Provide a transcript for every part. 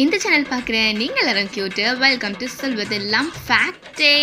இந்த சேனல் பார்க்குற நீங்கள் எல்லாரும் கியூட்டு வெல்கம் டு சொல்வதெல்லாம் ஃபேக்டே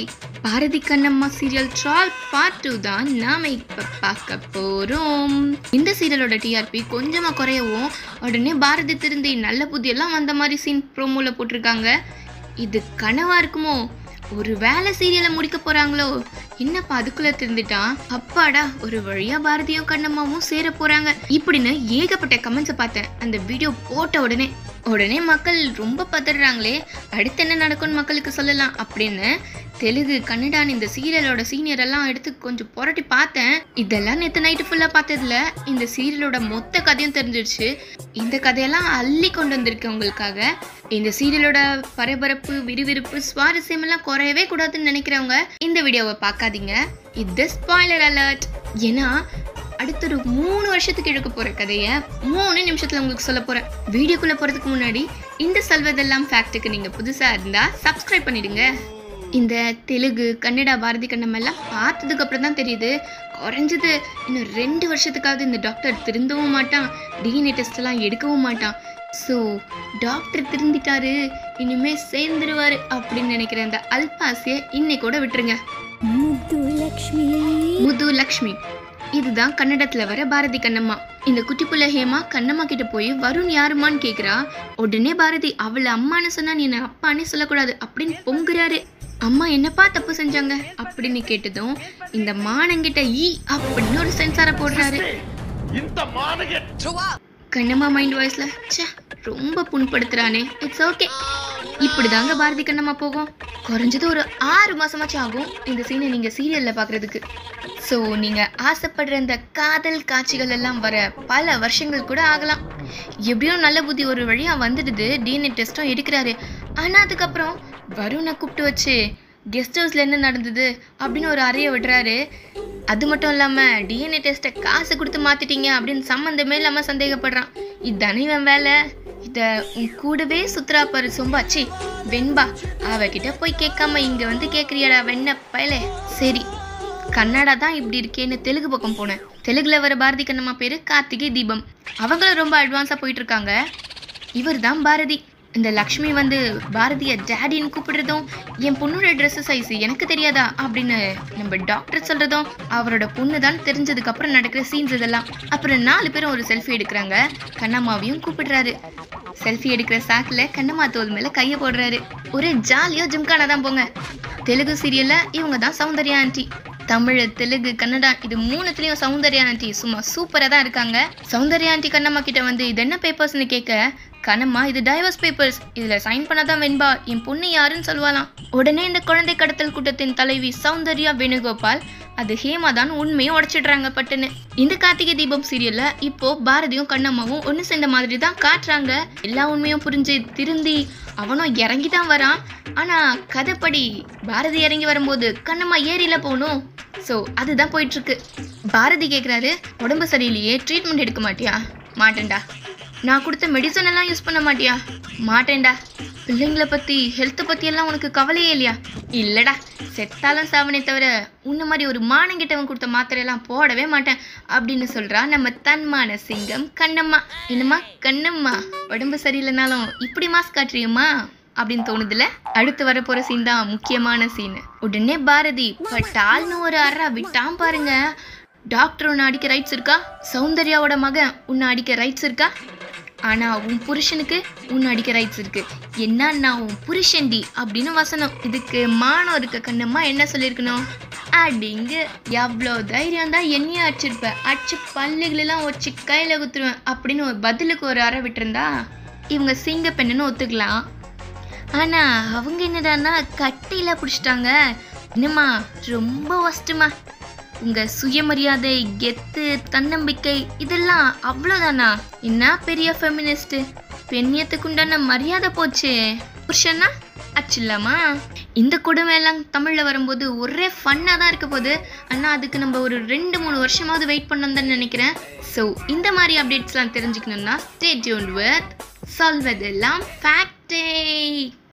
Bharathi Kannamma serial troll part two தான் நாம இப்போ பார்க்க போகிறோம் இந்த சீரியலோட டிஆர்பி கொஞ்சமாக குறையவும் உடனே பாரதி திருந்தி நல்ல புத்தியெல்லாம் வந்த மாதிரி சீன் ப்ரோமோவில் போட்டிருக்காங்க இது கனவா இருக்குமோ ஒரு வேலை சீரியலை முடிக்க போறாங்களோ என்னப்பா அதுக்குள்ள திருந்துட்டான் அப்பாடா ஒரு வழியா பாரதியும் கண்ணம்மாவும் சேர போறாங்க இப்படின்னு ஏகப்பட்ட கமெண்ட்ஸை பார்த்தேன் அந்த வீடியோ போட்ட உடனே உடனே மக்கள் ரொம்ப பதறாங்களே அடுத்து என்ன நடக்கும்னு மக்களுக்கு சொல்லலாம் அப்படின்னு தெலுங்கு கன்னடான்னு இந்த சீரியலோட சீனியர் எல்லாம் எடுத்து கொஞ்சம் புரட்டி பார்த்தேன் இதெல்லாம் நேற்று நைட்டு ஃபுல்லாக பார்த்ததுல இந்த சீரியலோட மொத்த கதையும் தெரிஞ்சிருச்சு இந்த கதையெல்லாம் அள்ளி கொண்டு வந்திருக்கேன் உங்களுக்காக இந்த சீரியலோட பரபரப்பு விறுவிறுப்பு சுவாரஸ்யம் எல்லாம் குறையவே கூடாதுன்னு நினைக்கிறவங்க இந்த வீடியோவை பார்க்காதீங்க இது ஸ்பாய்லர் அலர்ட் ஏன்னா அடுத்த ஒரு மூணு வருஷத்துக்கு இழுக்க போற கதையை மூணு நிமிஷத்துல உங்களுக்கு சொல்ல போறேன் வீடியோக்குள்ள போறதுக்கு முன்னாடி இந்த சொல்வதெல்லாம் ஃபேக்ட்டுக்கு நீங்க புதுசா இருந்தா சப்ஸ்கிரைப் பண்ணிடுங்க இந்த தெலுங்கு கன்னடா பாரதி கண்ணம் எல்லாம் பார்த்ததுக்கு அப்புறம் தான் தெரியுது குறைஞ்சது இன்னும் ரெண்டு வருஷத்துக்காவது இந்த டாக்டர் திருந்தவும் மாட்டான் டிஎன்ஏ டெஸ்ட் எல்லாம் எடுக்கவும் மாட்டான் ஸோ டாக்டர் திருந்திட்டாரு இனிமே சேர்ந்துருவாரு அப்படின்னு நினைக்கிற இந்த அல்பாசிய இன்னைக்கூட விட்டுருங்க முத்துலக்ஷ்மி முது லக்ஷ்மி இதுதான் கன்னடத்துல வர பாரதி கண்ணம்மா இந்த குட்டி புள்ள ஹேமா கண்ணம்மா கிட்ட போய் வருண் யாருமான்னு கேக்குறா உடனே பாரதி அவளை அம்மான்னு சொன்னா நீ என்ன அப்பானே சொல்லக்கூடாது அப்படின்னு பொங்குறாரு அம்மா என்னப்பா தப்பு செஞ்சாங்க அப்படின்னு கேட்டதும் இந்த மானங்கிட்ட ஈ அப்படின்னு ஒரு சென்சாரை போடுறாரு ఇంత మానగెట్ கண்ணம்மா மைண்ட் வாய்ஸ்ல ச்சே ரொம்ப புண்படுத்துறானே இட்ஸ் ஓகே இப்படிதாங்க பாரதி கண்ணம்மா போகும் குறைஞ்சது ஒரு ஆறு மாசமாச்சும் ஆகும் இந்த சீனை நீங்க சீரியல்ல பாக்குறதுக்கு ஸோ நீங்க ஆசைப்படுற இந்த காதல் காட்சிகள் எல்லாம் வர பல வருஷங்கள் கூட ஆகலாம் எப்படியும் நல்ல புத்தி ஒரு வழியா வந்துடுது டிஎன்ஏ டெஸ்ட்டும் எடுக்கிறாரு ஆனா அதுக்கப்புறம் வருணை கூப்பிட்டு வச்சு கெஸ்ட் ஹவுஸ்ல என்ன நடந்தது அப்படின்னு ஒரு அறையை விடுறாரு அது மட்டும் இல்லாம டிஎன்ஏ டெஸ்ட்டை காசு கொடுத்து மாத்திட்டீங்க அப்படின்னு சம்மந்தமே இல்லாம சந்தேகப்படுறான் இதுதானே இவன் வேலை இத உன் கூடவே சுத்துறா பாரு சொம்பாச்சி வெண்பா அவகிட்ட போய் கேட்காம இங்க வந்து கேக்குறியாடா வெண்ண பயலே சரி கன்னடா தான் இப்படி இருக்கேன்னு தெலுங்கு பக்கம் போனேன் தெலுங்குல வர பாரதி கண்ணம்மா பேரு கார்த்திகை தீபம் அவங்களும் ரொம்ப அட்வான்ஸா போயிட்டு இருக்காங்க இவர் தான் பாரதி இந்த லக்ஷ்மி வந்து பாரதிய டேடின்னு கூப்பிடுறதும் என் பொண்ணோட ட்ரெஸ் சைஸ் எனக்கு தெரியாதா அப்படின்னு நம்ம டாக்டர் சொல்றதும் அவரோட பொண்ணு தான் தெரிஞ்சதுக்கு அப்புறம் நடக்கிற சீன்ஸ் இதெல்லாம் அப்புறம் நாலு பேரும் ஒரு செல்ஃபி எடுக்கிறாங்க கண்ணம்மாவையும் கூப்பிடுறாரு செல்ஃபி எடுக்கிற சாக்குல கண்ணம்மா தோல் மேல கையை போடுறாரு ஒரே ஜாலியா ஜிம்கானா தான் போங்க தெலுங்கு சீரியல்ல இவங்க தான் சௌந்தர்யா ஆண்டி தமிழ் தெலுங்கு கன்னடா இது மூணுத்துலயும் சௌந்தர்யா ஆண்டி சும்மா சூப்பரா தான் இருக்காங்க சௌந்தர்யா ஆண்டி கண்ணம்மா கிட்ட வந்து இது என்ன பேப்பர்ஸ்னு கேட்க கண்ணம்மா இது டைவர்ஸ் பேப்பர்ஸ் இதுல சைன் பண்ணாதான் வெண்பா என் பொண்ணு யாருன்னு சொல்லுவாளாம் உடனே இந்த குழந்தை கடத்தல் கூட்டத்தின் தலைவி சௌந்தர்யா வேணுகோபால் அது ஹேமா தான் உண்மையை உடைச்சிடுறாங்க பட்டுன்னு இந்த கார்த்திகை தீபம் சீரியல்ல இப்போ பாரதியும் கண்ணம்மாவும் ஒண்ணு சேர்ந்த மாதிரி தான் காட்டுறாங்க எல்லா உண்மையும் புரிஞ்சு திருந்தி அவனும் இறங்கி தான் வரான் ஆனா கதைப்படி பாரதி இறங்கி வரும்போது கண்ணம்மா ஏரியில போகணும் ஸோ அதுதான் போயிட்டு இருக்கு பாரதி கேட்குறாரு உடம்பு சரியில்லையே ட்ரீட்மெண்ட் எடுக்க மாட்டியா மாட்டேன்டா நான் கொடுத்த மெடிசன் எல்லாம் யூஸ் பண்ண மாட்டியா மாட்டேன்டா பிள்ளைங்கள பத்தி ஹெல்த்தை பத்தி எல்லாம் உனக்கு கவலையே இல்லையா இல்லடா செத்தாலும் சாவனே தவிர உன்ன மாதிரி ஒரு மானங்கிட்டவன் கொடுத்த மாத்திரையெல்லாம் போடவே மாட்டேன் அப்படின்னு சொல்றா நம்ம தன்மான சிங்கம் கண்ணம்மா என்னம்மா கண்ணம்மா உடம்பு சரியில்லைனாலும் இப்படி மாஸ்க் காட்டுறியம்மா அப்படின்னு தோணுதுல அடுத்து வர போற சீன் தான் முக்கியமான சீன் உடனே பாரதி பட்டால்னு ஒரு அறா விட்டான் பாருங்க டாக்டர் உன்னை அடிக்க ரைட்ஸ் இருக்கா சௌந்தர்யாவோட மகன் உன்னை அடிக்க ரைட்ஸ் இருக்கா ஆனா உன் புருஷனுக்கு உன்னை அடிக்க ரைட்ஸ் இருக்கு என்ன நான் உன் புருஷன்டி அப்படின்னு வசனம் இதுக்கு மானம் இருக்க கண்ணம்மா என்ன சொல்லியிருக்கணும் அடிங்க எவ்வளோ தைரியம் தான் என்னையும் அடிச்சிருப்ப அடிச்சு பல்லுகளெல்லாம் வச்சு கையில குத்துருவேன் அப்படின்னு ஒரு பதிலுக்கு ஒரு அறை விட்டுருந்தா இவங்க சிங்க பெண்ணுன்னு ஒத்துக்கலாம் ஆனா அவங்க என்னடான்னா கட்டியில பிடிச்சிட்டாங்க என்னம்மா ரொம்ப ஒஸ்ட்டுமா உங்க சுயமரியாதை கெத்து தன்னம்பிக்கை இதெல்லாம் அவ்வளோதானா என்ன பெரிய ஃபெமினிஸ்ட் பெண்ணியத்துக்கு உண்டான மரியாதை போச்சே புருஷன்னா அச்சில்லாமா இந்த கொடுமை எல்லாம் தமிழ்ல வரும்போது ஒரே ஃபன்னா தான் இருக்க போகுது ஆனா அதுக்கு நம்ம ஒரு ரெண்டு மூணு வருஷமாவது வெயிட் பண்ணணும் தான் நினைக்கிறேன் ஸோ இந்த மாதிரி அப்டேட்ஸ்லாம் தெரிஞ்சுக்கணும்னா ஸ்டே டியூன் வித் சொல்வதெல்லாம் ஃபேக்டே